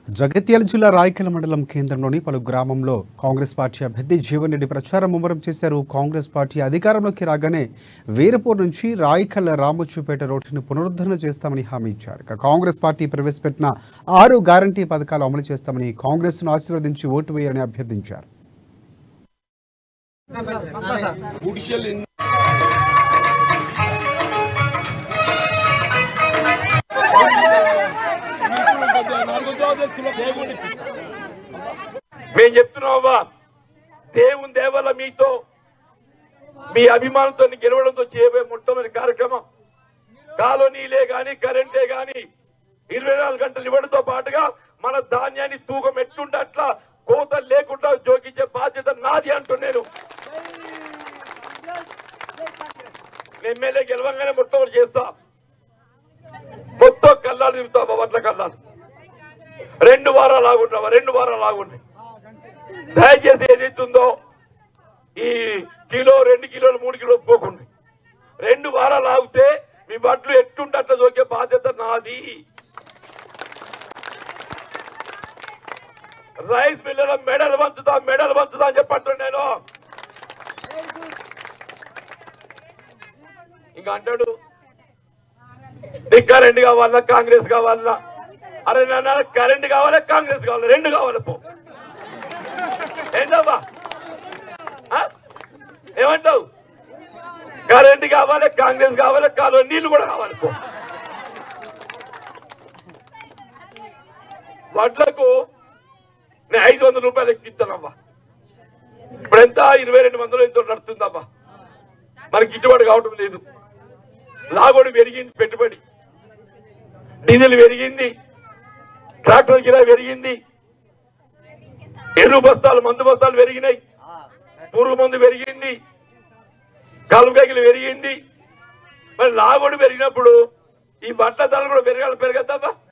జగిత్యాల జిల్లా రాయకల్ మండలం కేంద్రంలోని పలు గ్రామంలో కాంగ్రెస్ పార్టీ అభ్యర్థి జీవన్ రెడ్డి ప్రచారం ముమ్మరం చేశారు కాంగ్రెస్ పార్టీ అధికారంలోకి రాగానే వీరపూర్ నుంచి రాయకల్ రామోజుపేట రోడ్డును పునరుద్ధరణ చేస్తామని హామీ ఇచ్చారు ఇక కాంగ్రెస్ పార్టీ ప్రవేశపెట్టిన ఆరు గ్యారంటీ పథకాలు అమలు చేస్తామని కాంగ్రెస్ను ఆశీర్వదించి ఓటు వేయాలని అభ్యర్థించారు మేము చెప్తున్నావా దేవుని దేవల్ల మీతో మీ అభిమానంతో గెలవడంతో చేయబోయే మొట్టమొదటి కార్యక్రమం కాలనీలే గాని కరెంటే గాని ఇరవై నాలుగు గంటలు ఇవ్వడంతో పాటుగా మన ధాన్యాన్ని తూకం ఎట్టుంటే అట్లా కోత లేకుండా జోగించే బాధ్యత నాది అంటూ నేను ఎమ్మెల్యే గెలవంగానే మొట్టమొదటి చేస్తా మొత్తం కల్లాలు తిరుగుతా వడ్ల కల్లాలు రెండు వారాలు ఆగుంటావా రెండు వారాలు ఆగుంటాయి దయచేసి ఏదైతుందో ఈ కిలో రెండు కిలోలు మూడు కిలోలు పోకుండా రెండు వారాలు ఆగితే మీ బట్టలు ఎట్టుంటే అట్లా దొరికే బాధ్యత నాది రైస్ మిల్లుల మెడలు పంచుతా మెడలు పంచుతా అని చెప్పంటున్నా నేను ఇంకా అంటాడు నీకు కరెంట్ కావాలా కాంగ్రెస్ కావాలా అరే నాన్న కరెంట్ కావాలా కాంగ్రెస్ కావాలా రెండు కావాలి పో ఏంటమ్మా ఆ? ఏమంటావు కరెంట్ కావాలి కాంగ్రెస్ కావాలి కాలువ నీళ్లు కూడా కావాలి పో వడ్లకు నేను ఐదు వందల రూపాయలు ఎక్కిస్తానమ్మా ఇప్పుడెంత ఇరవై రెండు వందలు ఎంతో నడుతుందమ్మా మనకి గిట్టుబాటు కావటం లేదు లాగోడు పెరిగింది పెట్టుబడి డీజిల్ పెరిగింది ట్రాక్టర్ కిరా పెరిగింది ఎరువు బస్తాలు మందు బస్తాలు పెరిగినాయి పురుగు మందు పెరిగింది కలుగగిలు పెరిగింది మరి లాగోడు పెరిగినప్పుడు ఈ బట్ల ధరలు కూడా పెరగాలి పెరగద్దామా